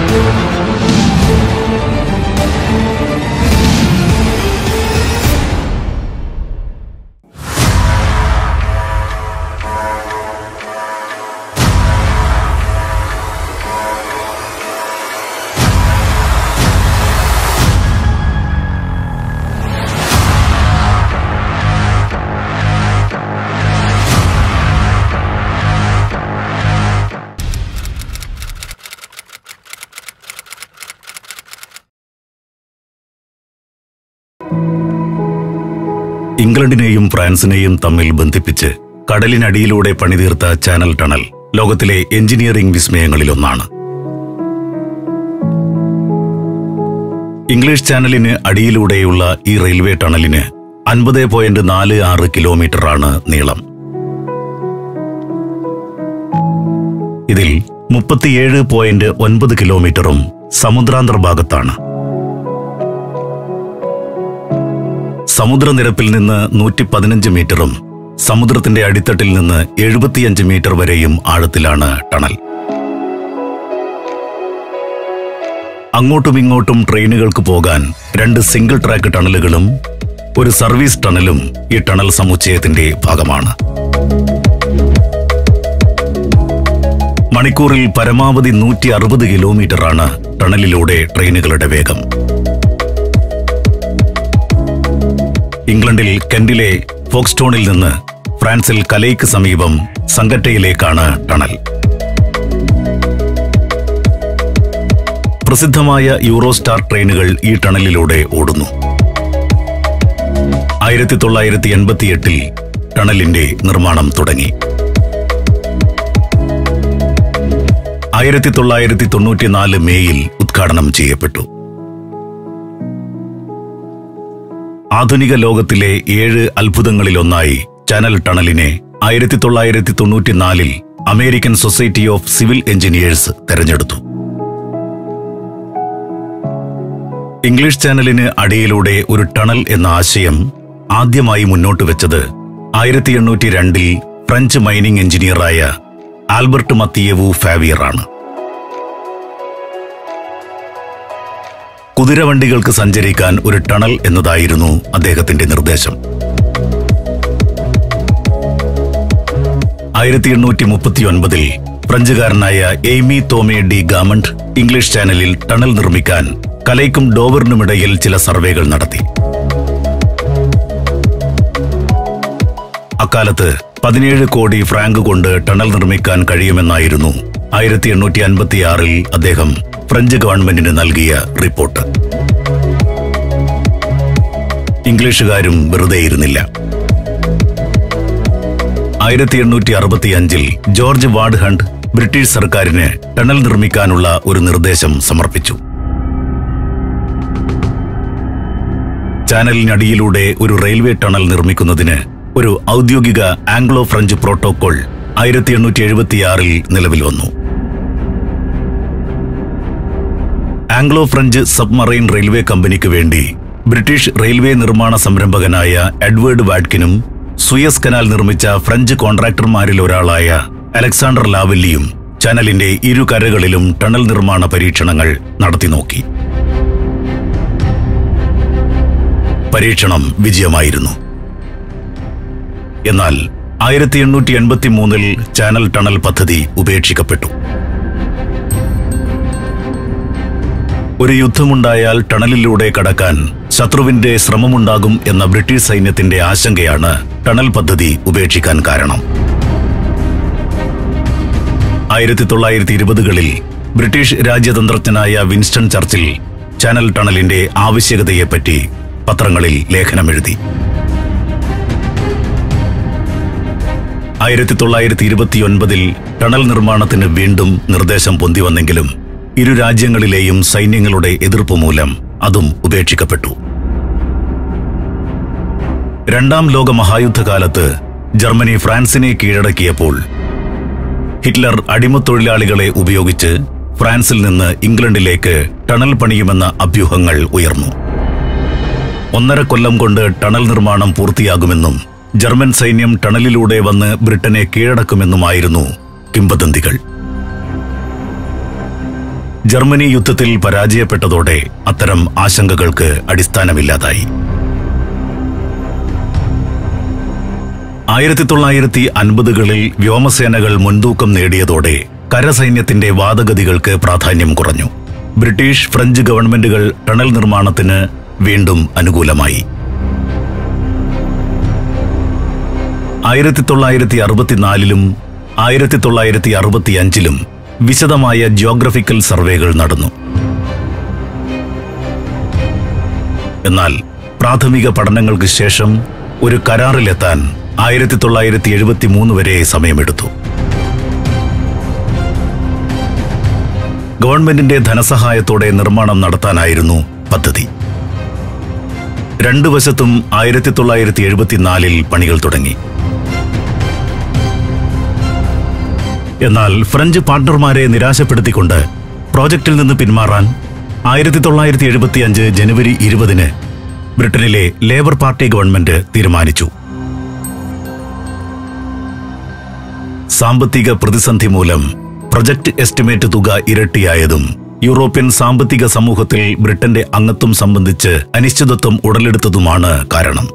ഇംഗ്ലണ്ടിനെയും ഫ്രാൻസിനെയും തമ്മിൽ ബന്ധിപ്പിച്ച് കടലിനടിയിലൂടെ പണിതീർത്ത ചാനൽ ടണൽ ലോകത്തിലെ എഞ്ചിനീയറിംഗ് വിസ്മയങ്ങളിലൊന്നാണ് ഇംഗ്ലീഷ് ചാനലിന് അടിയിലൂടെയുള്ള ഈ റെയിൽവേ ടണലിന് അൻപത് പോയിന്റ് നാല് ആറ് കിലോമീറ്ററാണ് നീളം ഇതിൽ മുപ്പത്തിയേഴ് പോയിന്റ് ഒൻപത് കിലോമീറ്ററും സമുദ്രാന്തർ ഭാഗത്താണ് സമുദ്രനിരപ്പിൽ നിന്ന് നൂറ്റി പതിനഞ്ച് മീറ്ററും സമുദ്രത്തിന്റെ അടിത്തട്ടിൽ നിന്ന് എഴുപത്തിയഞ്ച് മീറ്റർ വരെയും ആഴത്തിലാണ് ടണൽ അങ്ങോട്ടും ഇങ്ങോട്ടും ട്രെയിനുകൾക്ക് പോകാൻ രണ്ട് സിംഗിൾ ട്രാക്ക് ടണലുകളും ഒരു സർവീസ് ടണലും ഈ ടണൽ സമുച്ചയത്തിന്റെ ഭാഗമാണ് മണിക്കൂറിൽ പരമാവധി നൂറ്റി അറുപത് കിലോമീറ്ററാണ് ടണലിലൂടെ ട്രെയിനുകളുടെ വേഗം ഇംഗ്ലണ്ടിൽ കെന്റിലെ ഫോക്സ്റ്റോണിൽ നിന്ന് ഫ്രാൻസിൽ കലൈക്ക് സമീപം സങ്കറ്റയിലേക്കാണ് ടണൽ പ്രസിദ്ധമായ യൂറോസ്റ്റാർ ട്രെയിനുകൾ ഈ ടണലിലൂടെ ഓടുന്നു ആയിരത്തി തൊള്ളായിരത്തി എൺപത്തിയെട്ടിൽ ടണലിന്റെ നിർമ്മാണം തുടങ്ങി ആയിരത്തി തൊള്ളായിരത്തി തൊണ്ണൂറ്റിനാല് മേയിൽ ഉദ്ഘാടനം ചെയ്യപ്പെട്ടു ആധുനിക ലോകത്തിലെ ഏഴ് അത്ഭുതങ്ങളിലൊന്നായി ചാനൽ ടണലിനെ ആയിരത്തി തൊള്ളായിരത്തി തൊണ്ണൂറ്റിനാലിൽ American society of civil engineers തെരഞ്ഞെടുത്തു ഇംഗ്ലീഷ് ചാനലിന് അടിയിലൂടെ ഒരു ടണൽ എന്ന ആശയം ആദ്യമായി മുന്നോട്ട് വെച്ചത് ആയിരത്തി എണ്ണൂറ്റി രണ്ടിൽ ഫ്രഞ്ച് മൈനിംഗ് എഞ്ചിനീയറായ ആൽബർട്ട് മത്തിയവു ഫാവിയറാണ് കുതിരവണ്ടികൾക്ക് സഞ്ചരിക്കാൻ ഒരു ടണൽ എന്നതായിരുന്നു അദ്ദേഹത്തിന്റെ നിർദ്ദേശം ആയിരത്തി എണ്ണൂറ്റി മുപ്പത്തി ഒൻപതിൽ ഫ്രഞ്ചുകാരനായ Aime Thome de Gamond English ചാനലിൽ ടണൽ നിർമ്മിക്കാൻ കലയ്ക്കും ഡോവറിനുമിടയിൽ ചില സർവേകൾ നടത്തി അക്കാലത്ത് പതിനേഴ് കോടി ഫ്രാങ്ക് കൊണ്ട് ടണൽ നിർമ്മിക്കാൻ കഴിയുമെന്നായിരുന്നു ആയിരത്തി എണ്ണൂറ്റി അൻപത്തിയാറിൽ അദ്ദേഹം ഫ്രഞ്ച് ഗവൺമെന്റിന് നൽകിയ റിപ്പോർട്ട് ഇംഗ്ലീഷുകാരും വെറുതെ ഇരുന്നില്ല ആയിരത്തി എണ്ണൂറ്റി അറുപത്തിയഞ്ചിൽ ജോർജ് വാർഡ് ഹണ്ട് ബ്രിട്ടീഷ് സർക്കാരിന് ടണൽ നിർമ്മിക്കാനുള്ള ഒരു നിർദ്ദേശം സമർപ്പിച്ചു ചാനലിനടിയിലൂടെ ഒരു റെയിൽവേ ടണൽ നിർമ്മിക്കുന്നതിന് ഒരു ഔദ്യോഗിക ആംഗ്ലോ ഫ്രഞ്ച് പ്രോട്ടോകോൾ ആയിരത്തി എണ്ണൂറ്റി എഴുപത്തിയാറിൽ നിലവിൽ വന്നു ആംഗ്ലോ ഫ്രഞ്ച് സബ്മറൈൻ റെയിൽവേ കമ്പനിക്ക് വേണ്ടി ബ്രിട്ടീഷ് റെയിൽവേ നിർമ്മാണ സംരംഭകനായ എഡ്വേർഡ് വാഡ്കിനും സുയസ് കനാൽ നിർമ്മിച്ച ഫ്രഞ്ച് കോൺട്രാക്ടർമാരിൽ ഒരാളായ അലക്സാണ്ടർ ലാവല്ലിയും ചാനലിന്റെ ഇരു കരകളിലും ടണൽ നിർമ്മാണ പരീക്ഷണങ്ങൾ നടത്തി നോക്കി പരീക്ഷണം വിജയമായിരുന്നു എന്നാൽ ആയിരത്തി എണ്ണൂറ്റി എൺപത്തി മൂന്നിൽ ചാനൽ ടണൽ പദ്ധതി ഉപേക്ഷിക്കപ്പെട്ടു ഒരു യുദ്ധമുണ്ടായാൽ ടണലിലൂടെ കടക്കാൻ ശത്രുവിന്റെ ശ്രമമുണ്ടാകും എന്ന ബ്രിട്ടീഷ് സൈന്യത്തിന്റെ ആശങ്കയാണ് ടണൽ പദ്ധതി ഉപേക്ഷിക്കാൻ കാരണം ആയിരത്തി തൊള്ളായിരത്തി ഇരുപതുകളിൽ ബ്രിട്ടീഷ് രാജ്യതന്ത്രജ്ഞനായ വിൻസ്റ്റൺ ചർച്ചിൽ ചാനൽ ടണലിന്റെ ആവശ്യകതയെപ്പറ്റി പത്രങ്ങളിൽ ലേഖനമെഴുതി ആയിരത്തി തൊള്ളായിരത്തി ഇരുപത്തിയൊൻപതിൽ ടണൽ നിർമ്മാണത്തിന് വീണ്ടും നിർദ്ദേശം പൊന്തിവന്നെങ്കിലും ഇരു രാജ്യങ്ങളിലെയും സൈന്യങ്ങളുടെ എതിർപ്പ് മൂലം അതും ഉപേക്ഷിക്കപ്പെട്ടു രണ്ടാം ലോക മഹായുദ്ധകാലത്ത് ജർമ്മനി ഫ്രാൻസിനെ കീഴടക്കിയപ്പോൾ ഹിറ്റ്ലർ അടിമത്തൊഴിലാളികളെ ഉപയോഗിച്ച് ഫ്രാൻസിൽ നിന്ന് ഇംഗ്ലണ്ടിലേക്ക് ടണൽ പണിയുമെന്ന അഭ്യൂഹങ്ങൾ ഉയർന്നു ഒന്നര കൊല്ലം കൊണ്ട് ടണൽ നിർമ്മാണം പൂർത്തിയാകുമെന്നും ജർമ്മൻ സൈന്യം ടണലിലൂടെ വന്ന് ബ്രിട്ടനെ കീഴടക്കുമെന്നുമായിരുന്നു കിംവദന്തികൾ ജർമ്മനി യുദ്ധത്തിൽ പരാജയപ്പെട്ടതോടെ അത്തരം ആശങ്കകൾക്ക് അടിസ്ഥാനമില്ലാതായി ആയിരത്തി തൊള്ളായിരത്തി അൻപതുകളിൽ വ്യോമസേനകൾ മുൻതൂക്കം നേടിയതോടെ കരസൈന്യത്തിന്റെ വാദഗതികൾക്ക് പ്രാധാന്യം കുറഞ്ഞു ബ്രിട്ടീഷ് ഫ്രഞ്ച് ഗവൺമെന്റുകൾ ടണൽ നിർമ്മാണത്തിന് വീണ്ടും അനുകൂലമായി ആയിരത്തി തൊള്ളായിരത്തി അറുപത്തിനാലിലും ആയിരത്തി തൊള്ളായിരത്തി അറുപത്തിയഞ്ചിലും വിശദമായ ജിയോഗ്രഫിക്കൽ സർവേകൾ നടന്നു എന്നാൽ പ്രാഥമിക പഠനങ്ങൾക്ക് ശേഷം ഒരു കരാറിലെത്താൻ ആയിരത്തി തൊള്ളായിരത്തി എഴുപത്തി മൂന്ന് വരെ സമയമെടുത്തു ഗവൺമെന്റിന്റെ ധനസഹായത്തോടെ നിർമ്മാണം നടത്താനായിരുന്നു പദ്ധതി രണ്ടു വശത്തും ആയിരത്തി തൊള്ളായിരത്തി എഴുപത്തിനാലിൽ പണികൾ തുടങ്ങി എന്നാൽ ഫ്രഞ്ച് പാർട്ണർമാരെ നിരാശപ്പെടുത്തിക്കൊണ്ട് പ്രോജക്റ്റിൽ നിന്ന് പിന്മാറാൻ ആയിരത്തി തൊള്ളായിരത്തി എഴുപത്തിയഞ്ച് ജനുവരി ഇരുപതിന് ബ്രിട്ടനിലെ ലേബർ പാർട്ടി ഗവൺമെന്റ് തീരുമാനിച്ചു സാമ്പത്തിക പ്രതിസന്ധി മൂലം പ്രൊജക്ട് എസ്റ്റിമേറ്റ് തുക ഇരട്ടിയായതും യൂറോപ്യൻ സാമ്പത്തിക സമൂഹത്തിൽ ബ്രിട്ടന്റെ അംഗത്വം സംബന്ധിച്ച് അനിശ്ചിതത്വം ഉടലെടുത്തതുമാണ് കാരണം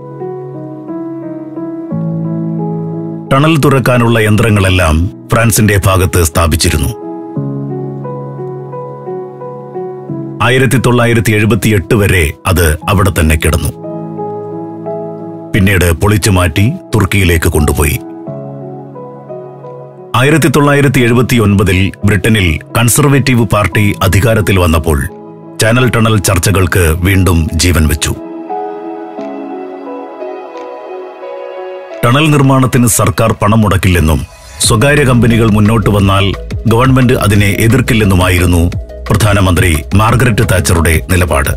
ടണൽ തുറക്കാനുള്ള യന്ത്രങ്ങളെല്ലാം ഫ്രാൻസിന്റെ ഭാഗത്ത് സ്ഥാപിച്ചിരുന്നു ആയിരത്തി തൊള്ളായിരത്തി എഴുപത്തിയെട്ട് വരെ അത് അവിടെ തന്നെ കിടന്നു പിന്നീട് പൊളിച്ചു മാറ്റി തുർക്കിയിലേക്ക് കൊണ്ടുപോയി ആയിരത്തി തൊള്ളായിരത്തി എഴുപത്തി ഒൻപതിൽ ബ്രിട്ടനിൽ കൺസർവേറ്റീവ് പാർട്ടി അധികാരത്തിൽ വന്നപ്പോൾ ചാനൽ ടണൽ ചർച്ചകൾക്ക് വീണ്ടും ജീവൻ വെച്ചു ടണൽ നിർമ്മാണത്തിന് സർക്കാർ പണം മുടക്കില്ലെന്നും സ്വകാര്യ കമ്പനികൾ മുന്നോട്ട് വന്നാൽ ഗവൺമെന്റ് അതിനെ എതിർക്കില്ലെന്നുമായിരുന്നു പ്രധാനമന്ത്രി മാർഗരറ്റ് താച്ചറുടെ നിലപാട്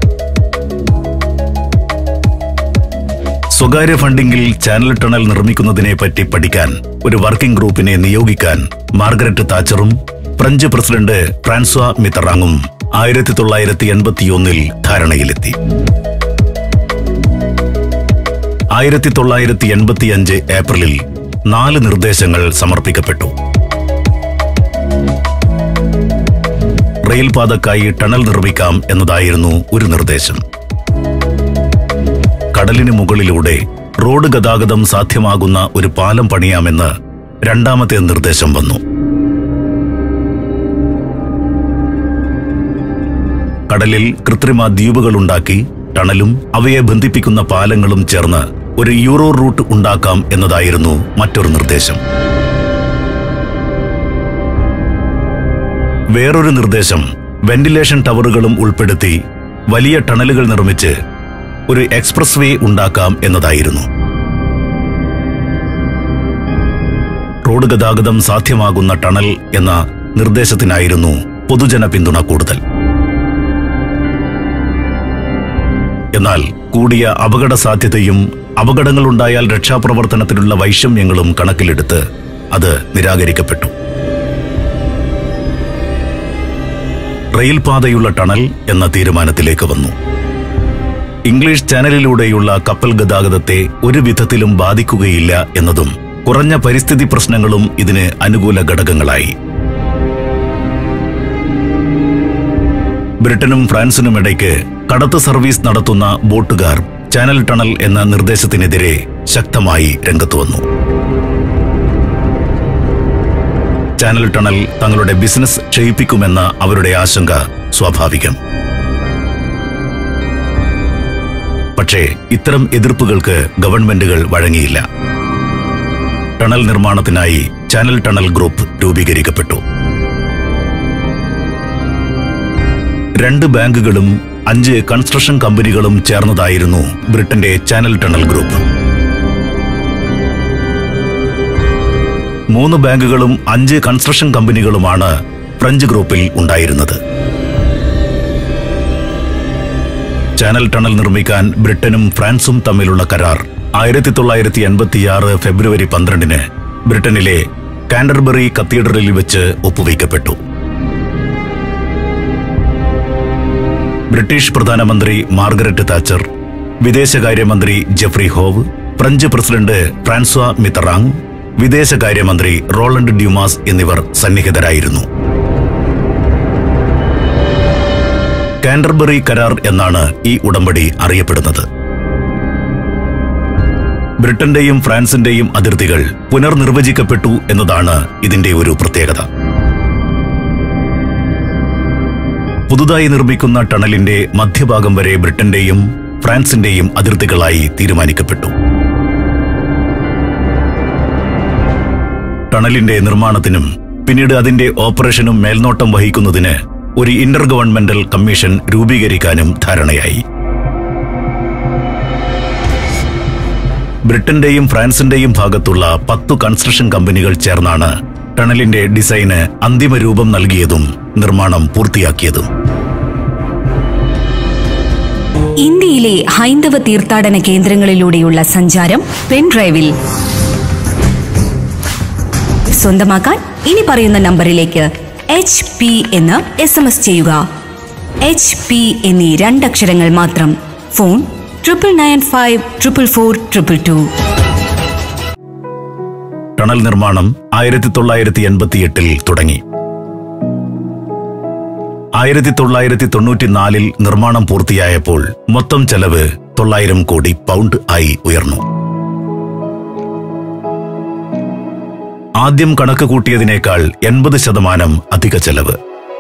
സ്വകാര്യ ഫണ്ടിംഗിൽ ചാനൽ ടണൽ നിർമ്മിക്കുന്നതിനെ പറ്റി പഠിക്കാൻ ഒരു വർക്കിംഗ് ഗ്രൂപ്പിനെ നിയോഗിക്കാൻ മാർഗരറ്റ് താച്ചറും ഫ്രഞ്ച് പ്രസിഡന്റ് ഫ്രാൻസ്വ മിത്തറാങ്ങും ആയിരത്തി തൊള്ളായിരത്തി എൺപത്തിയൊന്നിൽ ധാരണയിലെത്തി ആയിരത്തി തൊള്ളായിരത്തി എൺപത്തിയഞ്ച് ഏപ്രിലിൽ നാല് നിർദ്ദേശങ്ങൾ സമർപ്പിക്കപ്പെട്ടു റെയിൽപാതക്കായി ടണൽ നിർമ്മിക്കാം എന്നതായിരുന്നു ഒരു നിർദ്ദേശം കടലിന് മുകളിലൂടെ റോഡ് ഗതാഗതം സാധ്യമാകുന്ന ഒരു പാലം പണിയാമെന്ന് രണ്ടാമത്തെ നിർദ്ദേശം വന്നു കടലിൽ കൃത്രിമ ദ്വീപുകളുണ്ടാക്കി ടണലും അവയെ ബന്ധിപ്പിക്കുന്ന പാലങ്ങളും ചേർന്ന് ഒരു യൂറോ റൂട്ട് ഉണ്ടാക്കാം എന്നതായിരുന്നു മറ്റൊരു നിർദ്ദേശം വേറൊരു നിർദ്ദേശം വെന്റിലേഷൻ ടവറുകളും ഉൾപ്പെടുത്തി വലിയ ടണലുകൾ നിർമ്മിച്ച് ഒരു എക്സ്പ്രസ് വേ ഉണ്ടാക്കാം എന്നതായിരുന്നു റോഡ് ഗതാഗതം സാധ്യമാകുന്ന ടണൽ എന്ന നിർദ്ദേശത്തിനായിരുന്നു പൊതുജന പിന്തുണ കൂടുതൽ എന്നാൽ കൂടിയ അപകട സാധ്യതയും അപകടങ്ങളുണ്ടായാൽ രക്ഷാപ്രവർത്തനത്തിനുള്ള വൈഷമ്യങ്ങളും കണക്കിലെടുത്ത് അത് നിരാകരിക്കപ്പെട്ടു റെയിൽപാതയുള്ള ടണൽ എന്ന തീരുമാനത്തിലേക്ക് വന്നു ഇംഗ്ലീഷ് ചാനലിലൂടെയുള്ള കപ്പൽ ഗതാഗതത്തെ ഒരു വിധത്തിലും ബാധിക്കുകയില്ല എന്നതും കുറഞ്ഞ പരിസ്ഥിതി പ്രശ്നങ്ങളും ഇതിന് അനുകൂല ഘടകങ്ങളായി ബ്രിട്ടനും ഫ്രാൻസിനും ഇടയ്ക്ക് കടത്ത് സർവീസ് നടത്തുന്ന ബോട്ടുകാർ ചാനൽ ടണൽ എന്ന നിർദ്ദേശത്തിനെതിരെ ശക്തമായി രംഗത്ത് വന്നു ചാനൽ ടണൽ തങ്ങളുടെ ബിസിനസ് ക്ഷയിപ്പിക്കുമെന്ന അവരുടെ ആശങ്ക സ്വാഭാവികം പക്ഷേ ഇത്തരം എതിർപ്പുകൾക്ക് ഗവൺമെന്റുകൾ വഴങ്ങിയില്ല ടണൽ നിർമ്മാണത്തിനായി ചാനൽ ടണൽ ഗ്രൂപ്പ് രൂപീകരിക്കപ്പെട്ടു രണ്ട് ബാങ്കുകളും അഞ്ച് കൺസ്ട്രക്ഷൻ കമ്പനികളും ചേർന്നതായിരുന്നു ബ്രിട്ടന്റെ ചാനൽ ടണൽ ഗ്രൂപ്പ് മൂന്ന് ബാങ്കുകളും അഞ്ച് കൺസ്ട്രക്ഷൻ കമ്പനികളുമാണ് ഫ്രഞ്ച് ഗ്രൂപ്പിൽ ഉണ്ടായിരുന്നത് ചാനൽ ടണൽ നിർമ്മിക്കാൻ ബ്രിട്ടനും ഫ്രാൻസും തമ്മിലുള്ള കരാർ ആയിരത്തി തൊള്ളായിരത്തി എൺപത്തിയാറ് ഫെബ്രുവരി പന്ത്രണ്ടിന് ബ്രിട്ടനിലെ കാൻഡർബറി കത്തീഡ്രലിൽ വെച്ച് ഒപ്പുവയ്ക്കപ്പെട്ടു ബ്രിട്ടീഷ് പ്രധാനമന്ത്രി മാർഗരറ്റ് താച്ചർ വിദേശകാര്യമന്ത്രി Geoffrey Howe French president Francois Mitterrand വിദേശകാര്യമന്ത്രി റോളണ്ട് ഡ്യൂമാസ് എന്നിവർ സന്നിഹിതരായിരുന്നു കാൻഡർബറി കരാർ എന്നാണ് ഈ ഉടമ്പടി അറിയപ്പെടുന്നത് ബ്രിട്ടന്റെയും ഫ്രാൻസിന്റെയും അതിർത്തികൾ പുനർനിർവചിക്കപ്പെട്ടു എന്നതാണ് ഇതിന്റെ ഒരു പ്രത്യേകത പുതുതായി നിർമ്മിക്കുന്ന ടണലിന്റെ മധ്യഭാഗം വരെ ബ്രിട്ടന്റെയും ഫ്രാൻസിന്റെയും അതിർത്തികളായി തീരുമാനിക്കപ്പെട്ടു ടണലിന്റെ നിർമ്മാണത്തിനും പിന്നീട് അതിന്റെ ഓപ്പറേഷനും മേൽനോട്ടം വഹിക്കുന്നതിന് ഒരു ഇന്റർ ഗവൺമെന്റൽ കമ്മീഷൻ രൂപീകരിക്കാനും ധാരണയായി ബ്രിട്ടന്റെയും ഫ്രാൻസിന്റെയും ഭാഗത്തുള്ള പത്തു കൺസ്ട്രക്ഷൻ കമ്പനികൾ ചേർന്നാണ് ടണലിന്റെ ഡിസൈന് അന്തിമ രൂപം നൽകിയതും നിർമ്മാണം പൂർത്തിയാക്കിയതും ഇന്ത്യയിലെ ഹൈന്ദവ തീർത്ഥാടന കേന്ദ്രങ്ങളിലൂടെയുള്ള സഞ്ചാരം പെൻഡ്രൈവിൽ സ്വന്തമാക്കാൻ ഇനി പറയുന്ന നമ്പറിലേക്ക് എച്ച് പി എന്ന് എസ് എം എസ് ചെയ്യുക എച്ച് പി എന്നീ രണ്ടക്ഷരങ്ങൾ മാത്രം phone triple nine five triple four triple two tunnel നിർമ്മാണം ആയിരത്തി തൊള്ളായിരത്തി എൺപത്തിയെട്ടിൽ തുടങ്ങി ആയിരത്തി തൊള്ളായിരത്തി തൊണ്ണൂറ്റിനാലിൽ നിർമ്മാണം പൂർത്തിയായപ്പോൾ മൊത്തം ചെലവ് തൊള്ളായിരം കോടി പൗണ്ട് ആയി ഉയർന്നു ആദ്യം കണക്ക് കൂട്ടിയതിനേക്കാൾ എൺപത് ശതമാനം അധിക ചെലവ്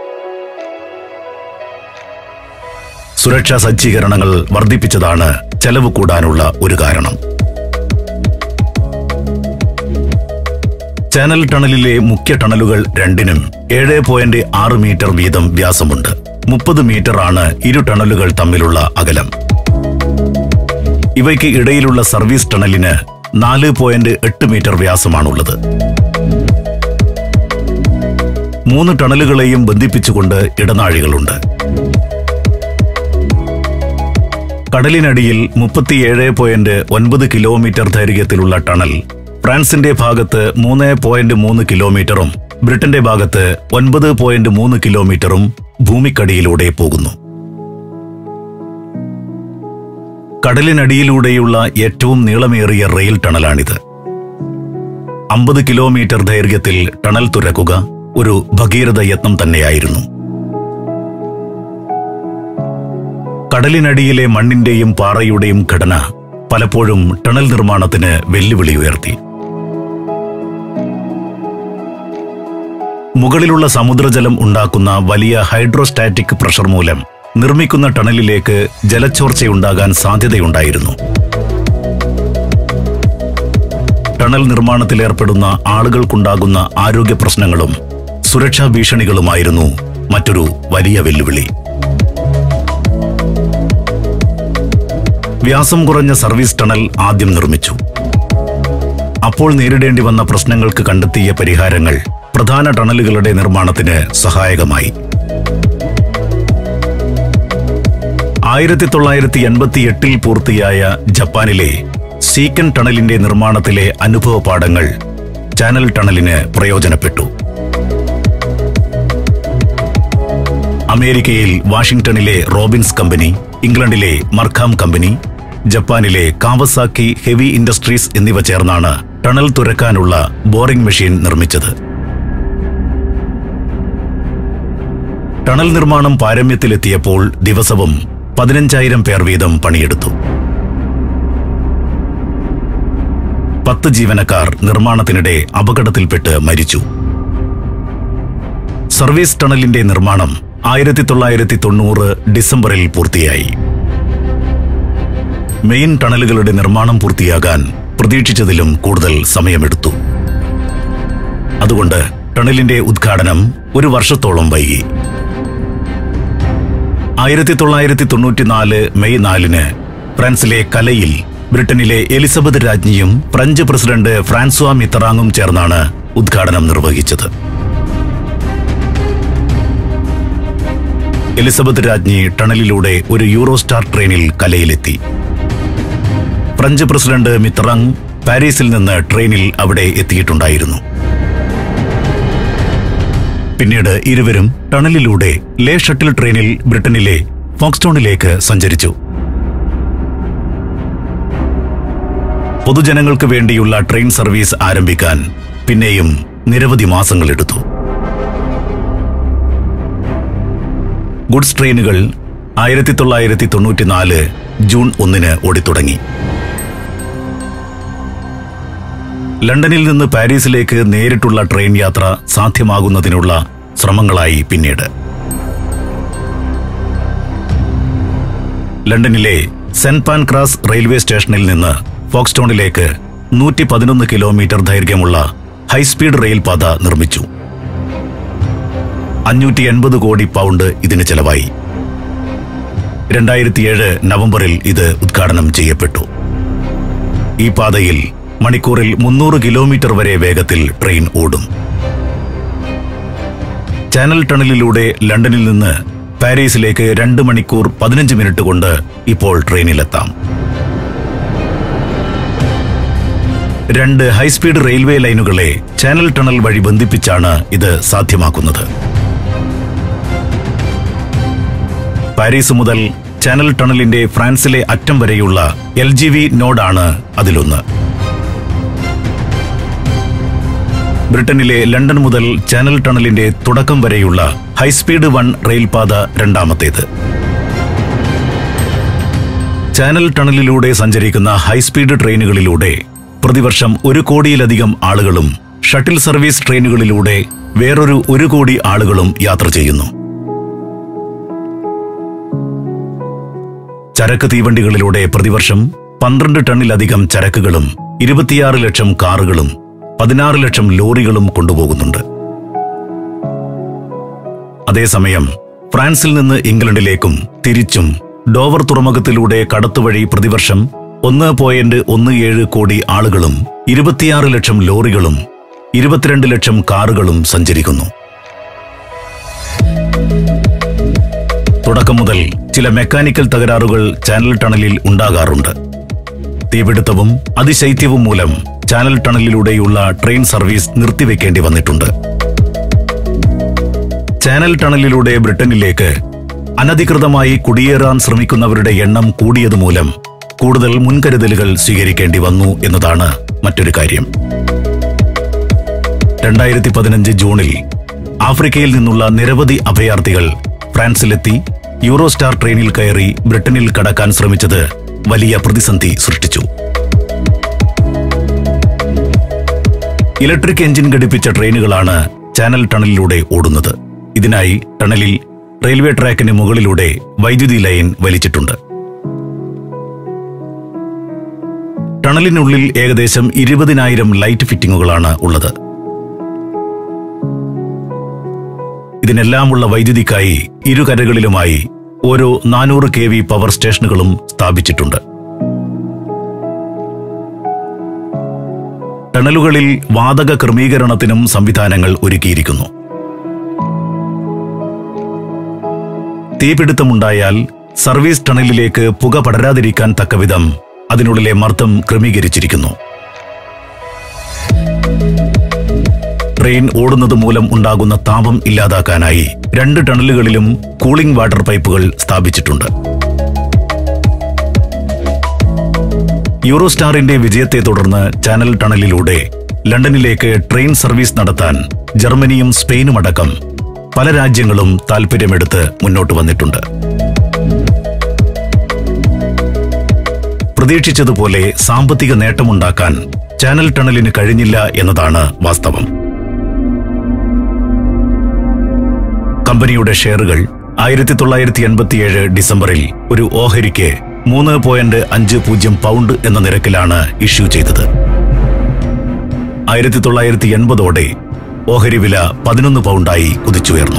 സുരക്ഷാ സജ്ജീകരണങ്ങൾ വർദ്ധിപ്പിച്ചതാണ് ചെലവ് കൂടാനുള്ള ഒരു കാരണം ചാനൽ ടണലിലെ മുഖ്യ ടണലുകൾ രണ്ടിനും ഏഴ് പോയിന്റ് ആറ് മീറ്റർ വീതം വ്യാസമുണ്ട് മുപ്പത് മീറ്റർ ആണ് ഇരു ടണലുകൾ തമ്മിലുള്ള അകലം ഇവയ്ക്ക് ഇടയിലുള്ള സർവീസ് ടണലിന് നാല് പോയിന്റ് എട്ട് മീറ്റർ വ്യാസമാണുള്ളത് മൂന്ന് ടണലുകളെയും ബന്ധിപ്പിച്ചുകൊണ്ട് ഇടനാഴികളുണ്ട് കടലിനടിയിൽ മുപ്പത്തിയേഴ് പോയിന്റ് ഒൻപത് കിലോമീറ്റർ ദൈർഘ്യത്തിലുള്ള ടണൽ ഫ്രാൻസിന്റെ ഭാഗത്ത് മൂന്ന് പോയിന്റ് മൂന്ന് കിലോമീറ്ററും ബ്രിട്ടന്റെ ഭാഗത്ത് ഒൻപത് പോയിന്റ് മൂന്ന് കിലോമീറ്ററും ഭൂമിക്കടിയിലൂടെ പോകുന്നു കടലിനടിയിലൂടെയുള്ള ഏറ്റവും നീളമേറിയ റെയിൽ ടണലാണിത് അമ്പത് കിലോമീറ്റർ ദൈർഘ്യത്തിൽ ടണൽ തുരക്കുക ഒരു ഭഗീരഥ യത്നം തന്നെയായിരുന്നു കടലിനടിയിലെ മണ്ണിന്റെയും പാറയുടെയും ഘടന പലപ്പോഴും ടണൽ നിർമ്മാണത്തിന് വെല്ലുവിളി ഉയർത്തി മുകളിലുള്ള സമുദ്രജലം ഉണ്ടാക്കുന്ന വലിയ ഹൈഡ്രോസ്റ്റാറ്റിക് പ്രഷർ മൂലം നിർമ്മിക്കുന്ന ടണലിലേക്ക് ജലച്ചോർച്ചയുണ്ടാകാൻ സാധ്യതയുണ്ടായിരുന്നു ടണൽ നിർമ്മാണത്തിലേർപ്പെടുന്ന ആളുകൾക്കുണ്ടാകുന്ന ആരോഗ്യ പ്രശ്നങ്ങളും സുരക്ഷാ ഭീഷണികളുമായിരുന്നു മറ്റൊരു വലിയ വെല്ലുവിളി വ്യാസം കുറഞ്ഞ സർവീസ് ടണൽ ആദ്യം നിർമ്മിച്ചു അപ്പോൾ നേരിടേണ്ടി വന്ന പ്രശ്നങ്ങൾക്ക് കണ്ടെത്തിയ പരിഹാരങ്ങൾ പ്രധാന ടണലുകളുടെ നിർമ്മാണത്തിന് സഹായകമായി ആയിരത്തി തൊള്ളായിരത്തി എൺപത്തി എട്ടിൽ പൂർത്തിയായ ജപ്പാനിലെ സീക്കൻ ടണലിന്റെ നിർമ്മാണത്തിലെ അനുഭവ പാഠങ്ങൾ ചാനൽ ടണലിന് പ്രയോജനപ്പെട്ടു അമേരിക്കയിൽ വാഷിംഗ്ടണിലെ റോബിൻസ് കമ്പനി ഇംഗ്ലണ്ടിലെ മർഖാം കമ്പനി ജപ്പാനിലെ കാവസാക്കി ഹെവി ഇൻഡസ്ട്രീസ് എന്നിവ ചേർന്നാണ് ടണൽ തുരക്കാനുള്ള ബോറിംഗ് മെഷീൻ നിർമ്മിച്ചത് ടണൽ നിർമ്മാണം പാരമ്യത്തിലെത്തിയപ്പോൾ ദിവസവും പതിനഞ്ചായിരം പേർ വീതം പണിയെടുത്തു പത്ത് ജീവനക്കാർ നിർമ്മാണത്തിനിടെ അപകടത്തിൽപ്പെട്ട് മരിച്ചു സർവീസ് ടണലിന്റെ നിർമ്മാണം ആയിരത്തി തൊള്ളായിരത്തി തൊണ്ണൂറ് ഡിസംബറിൽ പൂർത്തിയായി മെയിൻ ടണലുകളുടെ നിർമ്മാണം പൂർത്തിയാകാൻ പ്രതീക്ഷിച്ചതിലും കൂടുതൽ സമയമെടുത്തു അതുകൊണ്ട് ടണലിന്റെ ഉദ്ഘാടനം ഒരു വർഷത്തോളം വൈകി ആയിരത്തി തൊള്ളായിരത്തി തൊണ്ണൂറ്റിനാല് മെയ് നാലിന് ഫ്രാൻസിലെ കലയിൽ ബ്രിട്ടനിലെ എലിസബത്ത് രാജ്ഞിയും ഫ്രഞ്ച് പ്രസിഡന്റ് ഫ്രാൻസ്വാ മിത്തറാങ്ങും ചേർന്നാണ് ഉദ്ഘാടനം നിർവഹിച്ചത് എലിസബത്ത് രാജ്ഞി ടണലിലൂടെ ഒരു യൂറോസ്റ്റാർ ട്രെയിനിൽ കലയിലെത്തി ഫ്രഞ്ച് പ്രസിഡന്റ് മിത്രങ് പാരീസിൽ നിന്ന് ട്രെയിനിൽ അവിടെ എത്തിയിട്ടുണ്ടായിരുന്നു പിന്നീട് ഇരുവരും ടണലിലൂടെ ലേ ഷട്ടിൽ ട്രെയിനിൽ ബ്രിട്ടനിലെ ഫോക്സ്റ്റോണിലേക്ക് സഞ്ചരിച്ചു പൊതുജനങ്ങൾക്ക് വേണ്ടിയുള്ള ട്രെയിൻ സർവീസ് ആരംഭിക്കാൻ പിന്നെയും നിരവധി മാസങ്ങളെടുത്തു ഗുഡ്സ് ട്രെയിനുകൾ ആയിരത്തി തൊള്ളായിരത്തി തൊണ്ണൂറ്റിനാല് ജൂൺ ഒന്നിന് ഓടിത്തുടങ്ങി ലണ്ടനിൽ നിന്ന് പാരീസിലേക്ക് നേരിട്ടുള്ള ട്രെയിൻ യാത്ര സാധ്യമാകുന്നതിനുള്ള ശ്രമങ്ങളായി പിന്നീട് ലണ്ടനിലെ സെന്റ് പാൻക്രാസ് റെയിൽവേ സ്റ്റേഷനിൽ നിന്ന് ഫോക്സ്റ്റോണിലേക്ക് നൂറ്റി പതിനൊന്ന് കിലോമീറ്റർ ദൈർഘ്യമുള്ള ഹൈസ്പീഡ് റെയിൽ പാത നിർമ്മിച്ചു അഞ്ഞൂറ്റി എൺപത് കോടി പൗണ്ട് ഇതിന് ചെലവായി രണ്ടായിരത്തിയേഴ് നവംബറിൽ ഇത് ഉദ്ഘാടനം ചെയ്യപ്പെട്ടു ഈ പാതയിൽ മണിക്കൂറിൽ മുന്നൂറ് കിലോമീറ്റർ വരെ വേഗത്തിൽ ട്രെയിൻ ഓടും ചാനൽ ടണലിലൂടെ ലണ്ടനിൽ നിന്ന് പാരീസിലേക്ക് രണ്ട് മണിക്കൂർ പതിനഞ്ച് മിനിറ്റ് കൊണ്ട് ഇപ്പോൾ ട്രെയിനിലെത്താം രണ്ട് ഹൈസ്പീഡ് റെയിൽവേ ലൈനുകളെ ചാനൽ ടണൽ വഴി ബന്ധിപ്പിച്ചാണ് ഇത് സാധ്യമാക്കുന്നത് പാരീസ് മുതൽ ചാനൽ ടണലിന്റെ ഫ്രാൻസിലെ അറ്റം വരെയുള്ള എൽ ജി വി നോഡാണ് അതിലൊന്ന് ബ്രിട്ടനിലെ ലണ്ടൻ മുതൽ ചാനൽ ടണലിന്റെ തുടക്കം വരെയുള്ള ഹൈസ്പീഡ് വൺ റെയിൽപാത രണ്ടാമത്തേത് ചാനൽ ടണലിലൂടെ സഞ്ചരിക്കുന്ന ഹൈസ്പീഡ് ട്രെയിനുകളിലൂടെ പ്രതിവർഷം ഒരു കോടിയിലധികം ആളുകളും ഷട്ടിൽ സർവീസ് ട്രെയിനുകളിലൂടെ വേറൊരു ഒരു കോടി ആളുകളും യാത്ര ചെയ്യുന്നു ചരക്ക് തീവണ്ടികളിലൂടെ പ്രതിവർഷം പന്ത്രണ്ട് ടണ്ണിലധികം ചരക്കുകളും ഇരുപത്തിയാറ് ലക്ഷം കാറുകളും പതിനാറ് ലക്ഷം ലോറികളും കൊണ്ടുപോകുന്നുണ്ട് അതേസമയം ഫ്രാൻസിൽ നിന്ന് ഇംഗ്ലണ്ടിലേക്കും തിരിച്ചും ഡോവർ തുറമുഖത്തിലൂടെ കടത്തുവഴി പ്രതിവർഷം ഒന്ന് പോയിന്റ് ഒന്ന് ഏഴ് കോടി ആളുകളും ഇരുപത്തിയാറ് ലക്ഷം ലോറികളും ഇരുപത്തിരണ്ട് ലക്ഷം കാറുകളും സഞ്ചരിക്കുന്നു തുടക്കം മുതൽ ചില മെക്കാനിക്കൽ തകരാറുകൾ ചാനൽ ടണലിൽ ഉണ്ടാകാറുണ്ട് തീപിടുത്തവും അതിശൈത്യവും മൂലം ചാനൽ ടണലിലൂടെയുള്ള ട്രെയിൻ സർവീസ് നിർത്തിവെക്കേണ്ടി വന്നിട്ടുണ്ട് ചാനൽ ടണലിലൂടെ ബ്രിട്ടനിലേക്ക് അനധികൃതമായി കുടിയേറാൻ ശ്രമിക്കുന്നവരുടെ എണ്ണം കൂടിയതുമൂലം കൂടുതൽ മുൻകരുതലുകൾ സ്വീകരിക്കേണ്ടി വന്നു എന്നതാണ് മറ്റൊരു കാര്യം രണ്ടായിരത്തി പതിനഞ്ച് ജൂണിൽ ആഫ്രിക്കയിൽ നിന്നുള്ള നിരവധി അഭയാർത്ഥികൾ ഫ്രാൻസിലെത്തി യൂറോസ്റ്റാർ ട്രെയിനിൽ കയറി ബ്രിട്ടനിൽ കടക്കാൻ ശ്രമിച്ചത് വലിയ പ്രതിസന്ധി സൃഷ്ടിച്ചു ഇലക്ട്രിക് എഞ്ചിൻ ഘടിപ്പിച്ച ട്രെയിനുകളാണ് ചാനൽ ടണലിലൂടെ ഓടുന്നത് ഇതിനായി ടണലിൽ റെയിൽവേ ട്രാക്കിന് മുകളിലൂടെ വൈദ്യുതി ലൈൻ വലിച്ചിട്ടുണ്ട് ടണലിനുള്ളിൽ ഏകദേശം ഇരുപതിനായിരം ലൈറ്റ് ഫിറ്റിംഗുകളാണ് ഉള്ളത് ഇതിനെല്ലാമുള്ള വൈദ്യുതിക്കായി ഇരുകരകളിലുമായി ഓരോ നാനൂറ് കെ വി പവർ സ്റ്റേഷനുകളും സ്ഥാപിച്ചിട്ടുണ്ട് ടണലുകളിൽ വാതക ക്രമീകരണത്തിനും സംവിധാനങ്ങൾ ഒരുക്കിയിരിക്കുന്നു തീപിടുത്തമുണ്ടായാൽ സർവീസ് ടണലിലേക്ക് പുക പടരാതിരിക്കാൻ തക്കവിധം അതിനുള്ളിലെ മർദ്ദം ക്രമീകരിച്ചിരിക്കുന്നു ട്രെയിൻ ഓടുന്നത് മൂലം ഉണ്ടാകുന്ന താപം ഇല്ലാതാക്കാനായി രണ്ട് ടണലുകളിലും കൂളിംഗ് വാട്ടർ പൈപ്പുകൾ സ്ഥാപിച്ചിട്ടുണ്ട് യൂറോസ്റ്റാറിന്റെ വിജയത്തെ തുടർന്ന് ചാനൽ ടണലിലൂടെ ലണ്ടനിലേക്ക് ട്രെയിൻ സർവീസ് നടത്താൻ ജർമ്മനിയും സ്പെയിനും അടക്കം പല രാജ്യങ്ങളും താൽപ്പര്യമെടുത്ത് മുന്നോട്ട് വന്നിട്ടുണ്ട് പ്രതീക്ഷിച്ചതുപോലെ സാമ്പത്തിക നേട്ടമുണ്ടാക്കാൻ ചാനൽ ടണലിന് കഴിഞ്ഞില്ല എന്നതാണ് വാസ്തവം കമ്പനിയുടെ ഷെയറുകൾ ആയിരത്തി തൊള്ളായിരത്തി എൺപത്തിയേഴ് ഡിസംബറിൽ ഒരു ഓഹരിക്ക് മൂന്ന് പോയിന്റ് അഞ്ച് പൂജ്യം പൗണ്ട് എന്ന നിരക്കിലാണ് ഇഷ്യൂ ചെയ്തത് ആയിരത്തി തൊള്ളായിരത്തി എൺപതോടെ ഓഹരി വില പതിനൊന്ന് പൗണ്ടായി കുതിച്ചുയർന്നു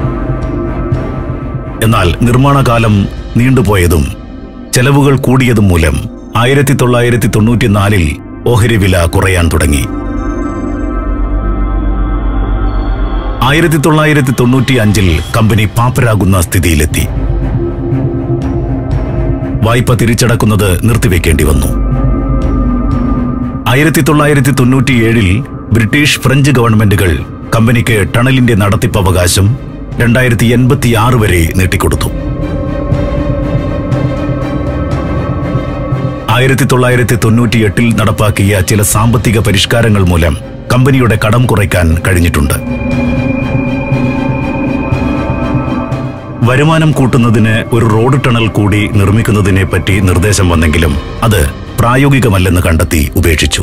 എന്നാൽ നിർമ്മാണകാലം നീണ്ടുപോയതും ചെലവുകൾ കൂടിയതും മൂലം ആയിരത്തി തൊള്ളായിരത്തി തൊണ്ണൂറ്റിനാലിൽ ഓഹരി വില കുറയാൻ തുടങ്ങി ആയിരത്തി തൊള്ളായിരത്തി തൊണ്ണൂറ്റി അഞ്ചിൽ കമ്പനി പാപ്പരാകുന്ന സ്ഥിതിയിലെത്തി വായ്പ തിരിച്ചടക്കുന്നത് നിർത്തിവെക്കേണ്ടി വന്നു ആയിരത്തി തൊള്ളായിരത്തി തൊണ്ണൂറ്റിയേഴിൽ ബ്രിട്ടീഷ് ഫ്രഞ്ച് ഗവൺമെന്റുകൾ കമ്പനിക്ക് ടണലിന്റെ നടത്തിപ്പവകാശം രണ്ടായിരത്തി എൺപത്തിയാറ് വരെ നീട്ടിക്കൊടുത്തു ആയിരത്തി തൊള്ളായിരത്തി തൊണ്ണൂറ്റിയെട്ടിൽ നടപ്പാക്കിയ ചില സാമ്പത്തിക പരിഷ്കാരങ്ങൾ മൂലം കമ്പനിയുടെ കടം കുറയ്ക്കാൻ കഴിഞ്ഞിട്ടുണ്ട് വരുമാനം കൂട്ടുന്നതിന് ഒരു റോഡ് ടണൽ കൂടി നിർമ്മിക്കുന്നതിനെ പറ്റി നിർദ്ദേശം വന്നെങ്കിലും അത് പ്രായോഗികമല്ലെന്ന് കണ്ടെത്തി ഉപേക്ഷിച്ചു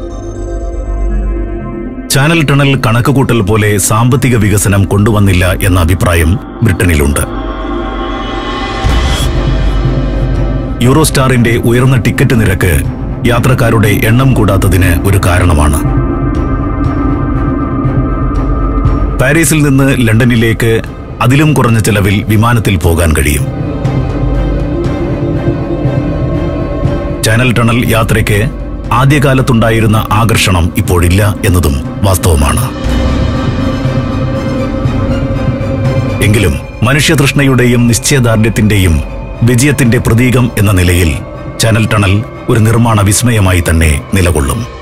ചാനൽ ടണൽ കണക്കുകൂട്ടൽ പോലെ സാമ്പത്തിക വികസനം കൊണ്ടുവന്നില്ല എന്ന അഭിപ്രായം ബ്രിട്ടനിലുണ്ട് യൂറോസ്റ്റാറിന്റെ ഉയർന്ന ടിക്കറ്റ് നിരക്ക് യാത്രക്കാരുടെ എണ്ണം കൂടാത്തതിന് ഒരു കാരണമാണ് പാരീസിൽ നിന്ന് ലണ്ടനിലേക്ക് അതിലും കുറഞ്ഞ ചെലവിൽ വിമാനത്തിൽ പോകാൻ കഴിയും ചാനൽ ടണൽ യാത്രയ്ക്ക് ആദ്യകാലത്തുണ്ടായിരുന്ന ആകർഷണം ഇപ്പോഴില്ല എന്നതും വാസ്തവമാണ് എങ്കിലും മനുഷ്യതൃഷ്ണയുടെയും നിശ്ചയദാർഢ്യത്തിന്റെയും വിജയത്തിന്റെ പ്രതീകം എന്ന നിലയിൽ ചാനൽ ടണൽ ഒരു നിർമ്മാണ വിസ്മയമായി തന്നെ നിലകൊള്ളും